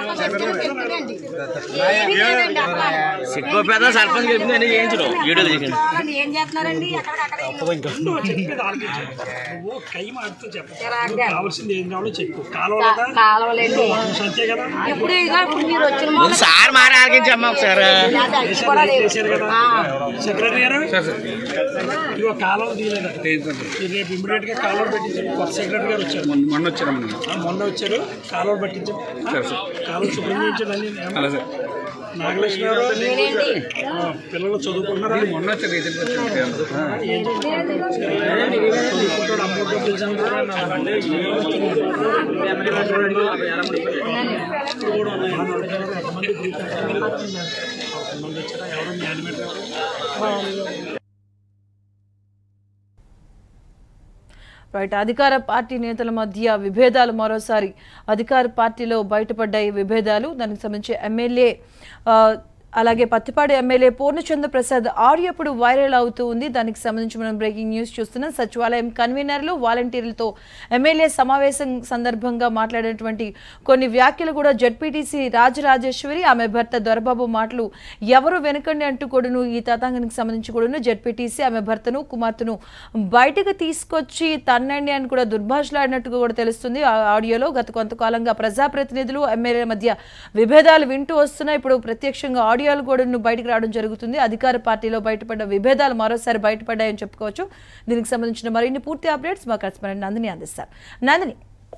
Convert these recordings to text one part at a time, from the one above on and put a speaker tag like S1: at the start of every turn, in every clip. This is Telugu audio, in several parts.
S1: సిక్కో పెద్ద సర్పంచ్ గెలిపింది అన్ని చేయించడం వీడియో తీసింది
S2: ఏం చేస్తున్నారండి ఎక్కడికక్కడ
S3: నువ్వు చెప్పేది ఆలోచించు నువ్వు కై మాటతో చెప్పు నువ్వు కావాల్సింది ఏం కావాలో చెప్పు కాలువ కదా
S2: కాలవలేండి
S3: అంతే కదా
S2: ఎప్పుడు ఇదిగో ఇప్పుడు మీరు వచ్చిన
S1: ముందు సార్ మాట ఆలకించమ్మా ఒకసారి
S2: మొదలు కూడా లేవు.
S3: చేశారు కదా సెక్రటరీ గారు ఇదిగో కాలువ తీయలేదు రేపు ఇమీడియట్ గా కాలువ పెట్టించారు కొత్త సెక్రటరీ గారు వచ్చారు
S4: మొన్న వచ్చారు
S3: ఆ, మొన్న వచ్చారు కాలువ పట్టించారు కాలువ శుభ్రం చేయించారు అన్ని నాగలక్ష్మి గారు ఆ, పిల్లలు చదువుకుంటున్నారా
S4: మొన్న వచ్చారు రీసెంట్ వచ్చారు
S3: ఏం చదువుకుంటాడు అమ్మ డబ్బులు చదువుతారా? నా బండి ఇప్పుడు కూడా ఉన్నాయి. ఆ నలభై ఆరు ఎంతమంది గ్రూప్ ఎంతమంది వచ్చారా ఎవరు మీ యానిమేటర్ ఎవరు
S5: రైట్ అధికార పార్టీ నేతల మధ్య విభేదాలు మరోసారి అధికార పార్టీలో బయటపడ్డాయి విభేదాలు దానికి సంబంధించి ఎమ్మెల్యే ఆ, అలాగే పత్తిపాడు ఎమ్మెల్యే పూర్ణచంద్ర ప్రసాద్ ఆడియో ఇప్పుడు వైరల్ అవుతూ ఉంది దానికి సంబంధించి మనం బ్రేకింగ్ న్యూస్ చూస్తున్నాం సచివాలయం కన్వీనర్లు వాలంటీర్లతో ఎమ్మెల్యే సమావేశం సందర్భంగా మాట్లాడినటువంటి కొన్ని వ్యాఖ్యలు కూడా జడ్పీటీసీ రాజరాజేశ్వరి ఆమె భర్త దొరబాబు మాటలు ఎవరు వెనుకండి అంటూ కూడాను ఈ తతాంగానికి సంబంధించి కూడాను జడ్పీటీసీ ఆమె భర్తను కుమార్తెను బయటకు తీసుకొచ్చి తన్నండి అని కూడా దుర్భాషలాడినట్టుగా కూడా తెలుస్తుంది ఆ ఆడియోలో గత కొంతకాలంగా ప్రజాప్రతినిధులు ఎమ్మెల్యేల మధ్య విభేదాలు వింటూ వస్తున్నాయి ఇప్పుడు ప్రత్యక్షంగా ఆడియోలు కూడా బయటకు రావడం జరుగుతుంది అధికార పార్టీలో బయటపడ్డ విభేదాలు మరోసారి బయటపడ్డాయని చెప్పుకోవచ్చు దీనికి సంబంధించిన మరిన్ని పూర్తి అప్డేట్స్ మా కరెస్పాండెంట్ నందిని అందిస్తారు నందిని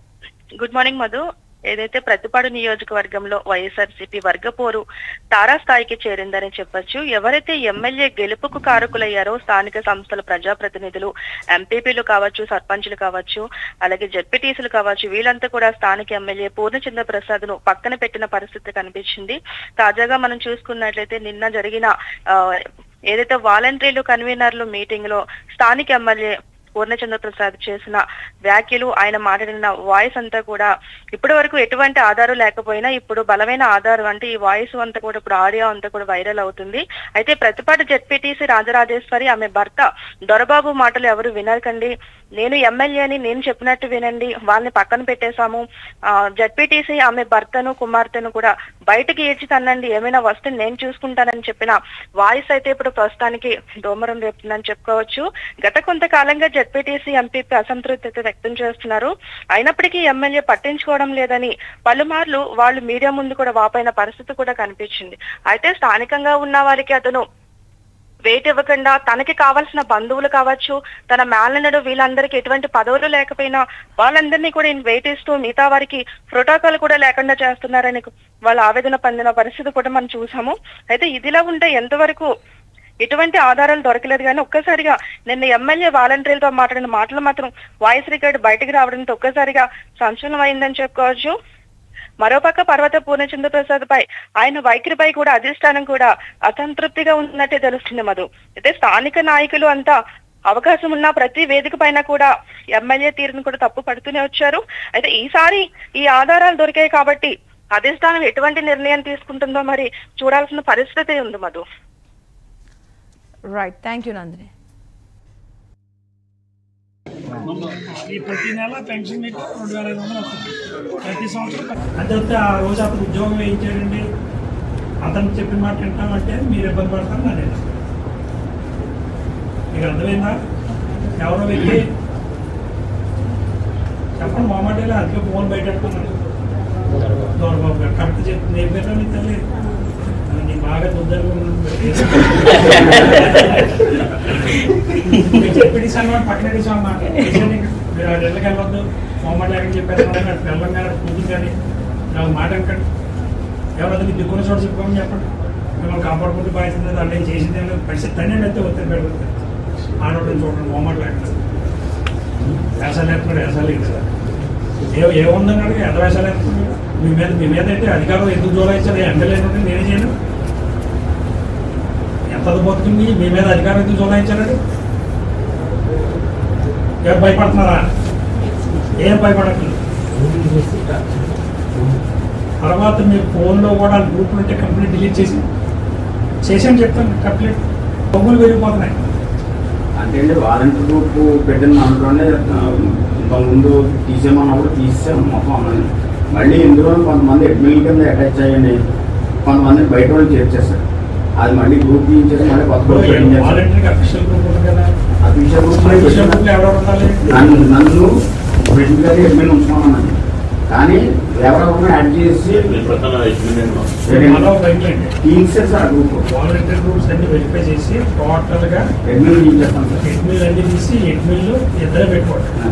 S6: గుడ్ మార్నింగ్ మధు ఏదైతే ప్రతిపాడు నియోజకవర్గంలో వైఎస్ఆర్సీపీ వర్గపోరు తారాస్థాయికి చేరిందని చెప్పొచ్చు ఎవరైతే ఎమ్మెల్యే గెలుపుకు కారకులయ్యారో స్థానిక సంస్థల ప్రజాప్రతినిధులు ఎంపీపీలు కావచ్చు సర్పంచులు కావచ్చు అలాగే జడ్పీటీసీలు కావచ్చు వీళ్ళంతా కూడా స్థానిక ఎమ్మెల్యే పూర్ణచంద్ర ప్రసాద్ ను పక్కన పెట్టిన పరిస్థితి కనిపించింది తాజాగా మనం చూసుకున్నట్లయితే నిన్న జరిగిన ఆ, ఏదైతే వాలంటీర్లు కన్వీనర్లు మీటింగ్ లో స్థానిక ఎమ్మెల్యే పూర్ణచంద్ర ప్రసాద్ చేసిన వ్యాఖ్యలు ఆయన మాట్లాడిన వాయిస్ అంతా కూడా ఇప్పటి వరకు ఎటువంటి ఆధారం లేకపోయినా ఇప్పుడు బలమైన ఆధారం అంటే ఈ వాయిస్ అంతా కూడా ఇప్పుడు ఆడియో అంతా కూడా వైరల్ అవుతుంది అయితే ప్రతిపాటి జెడ్పీటీసీ రాజరాజేశ్వరి ఆమె భర్త దొరబాబు మాటలు ఎవరు వినరకండి నేను ఎమ్మెల్యేని నేను చెప్పినట్టు వినండి వాళ్ళని పక్కన పెట్టేశాము జడ్పీటీసీ ఆమె భర్తను కుమార్తెను కూడా బయటకి ఏడ్చి తన్నండి ఏమైనా వస్తే నేను చూసుకుంటానని చెప్పిన వాయిస్ అయితే ఇప్పుడు ప్రస్తుతానికి దోమరం రేపుతుందని చెప్పుకోవచ్చు గత కొంతకాలంగా జడ్పీటీసీ ఎంపీపీ అసంతృప్తి అయితే వ్యక్తం చేస్తున్నారు అయినప్పటికీ ఎమ్మెల్యే పట్టించుకోవడం లేదని పలుమార్లు వాళ్ళు మీడియా ముందు కూడా వాపైన పరిస్థితి కూడా కనిపించింది అయితే స్థానికంగా ఉన్న వారికి అతను వెయిట్ ఇవ్వకుండా తనకి కావాల్సిన బంధువులు కావచ్చు తన మేనల్లుడు వీళ్ళందరికీ ఎటువంటి పదవులు లేకపోయినా వాళ్ళందరినీ కూడా ఈయన వెయిట్ ఇస్తూ మిగతా వారికి ప్రోటోకాల్ కూడా లేకుండా చేస్తున్నారని వాళ్ళ ఆవేదన పొందిన పరిస్థితి కూడా మనం చూసాము అయితే ఇదిలా ఉంటే ఎంతవరకు ఎటువంటి ఆధారాలు దొరకలేదు కానీ ఒక్కసారిగా నిన్న ఎమ్మెల్యే వాలంటీర్లతో మాట్లాడిన మాటలు మాత్రం వాయిస్ రికార్డు బయటకు రావడంతో ఒక్కసారిగా సంచలనం అయిందని చెప్పుకోవచ్చు మరోపక్క పర్వత పూర్ణచంద్ర ప్రసాద్ పై ఆయన వైఖరిపై కూడా అధిష్టానం కూడా అసంతృప్తిగా ఉన్నట్టే తెలుస్తుంది మధు అయితే స్థానిక నాయకులు అంతా అవకాశం ఉన్న ప్రతి వేదిక పైన కూడా ఎమ్మెల్యే తీరును కూడా తప్పు పడుతూనే వచ్చారు అయితే ఈసారి ఈ ఆధారాలు దొరికాయి కాబట్టి అధిష్టానం ఎటువంటి నిర్ణయం తీసుకుంటుందో మరి చూడాల్సిన పరిస్థితి ఉంది Madhu
S5: right thank you Nandini
S3: ఈ ప్రతి నెల పెన్షన్ మీకు రెండు వేల ఐదు వందలు వస్తుంది ప్రతి సంవత్సరం అంతే వస్తే ఆ రోజు అతను ఉద్యోగం వేయించాడండి అతను చెప్పిన మాట వింటామంటే మీరు ఇబ్బంది పడతారు నా నేను మీకు అర్థమైందా ఎవరో వ్యక్తి చెప్పండి మొమ్మటిలో అందుకే ఫోన్ బయట పెట్టుకున్నాడు దొరబాబు గారు కరెక్ట్ చెప్తుంది ఏం పెట్టా నీ తల్లి అది నీ బాగా దుద్దలుగా ఉన్నాను చెప్పి అన్నమాట పక్కన తీసాం అన్నమాట మీరు ఆ ఇళ్ళకి వెళ్ళొద్దు మొమ్మటి లేకని చెప్పేసి వెళ్ళం కానీ కూతురు కానీ నాకు మాట అంకండి ఎవరైతే మీకు దిక్కున్న చోట చెప్పుకోమని చెప్పండి మిమ్మల్ని కాపాడుకుంటూ బాధ్యత దాంట్లో ఏం చేసింది ఏం లేదు పరిస్థితి తనే అయితే ఒత్తిడి పెరుగుతుంది ఆడవడం చూడండి మొమ్మటి లేకుండా వేసాలు వేస్తున్నాడు వేసాలు లేదు సార్ ఏ ఏముందన్నాడు ఎంత వేసాలు వేస్తున్నాడు మీ మీద మీ మీద అయితే అధికారం ఎందుకు జోలాయించాలి ఎమ్మెల్యే నుండి నేనే చేయను ఎంత పోతుంది మీ మీద అధికారం ఎందుకు జోలాయించాలండి ఎవరు భయపడుతున్నారా ఏం భయపడట్లేదు తర్వాత మీరు ఫోన్లో కూడా గ్రూప్ ఉంటే కంప్లీట్ డిలీట్ చేసి చేసాను చెప్తాను కంప్లీట్ బొమ్మలు పెరిగిపోతున్నాయి
S7: అంటే అండి వారంటీ గ్రూప్ పెట్టిన దాంట్లోనే ఆ, ఇంత ముందు తీసేమన్నప్పుడు తీసాం మొత్తం అన్నది మళ్ళీ ఇందులో కొంతమంది అడ్మిన్ కింద అటాచ్ అయ్యండి కొంతమంది బయట వాళ్ళు చేర్చేస్తారు అది మళ్ళీ గ్రూప్ తీయించేసి మళ్ళీ కొత్త గ్రూప్ చేస్తారు
S3: వాలంటీర్కి అఫీషియల్ గ్రూప్ ఉంటుంది కదా
S7: అఫీషియల్ గ్రూప్
S3: అఫీషియల్ గ్రూప్ లో ఎవరెవరు ఉండాలి
S7: నన్ను నన్ను ప్రెసిడెంట్ గారి అడ్మిన్ ఉంచుకోమన్నాను కానీ ఎవరెవరిని యాడ్ చేసి
S3: మనో బయటండి
S7: teams sir group
S3: volunteer groups అన్ని వెరిఫై చేసి టోటల్ గా
S7: అడ్మిన్ తీయించేస్తాం సార్
S3: ఎడ్మిల్ అన్ని తీసి ఎడ్మిల్ ఇద్దరే పెట్టుకోండి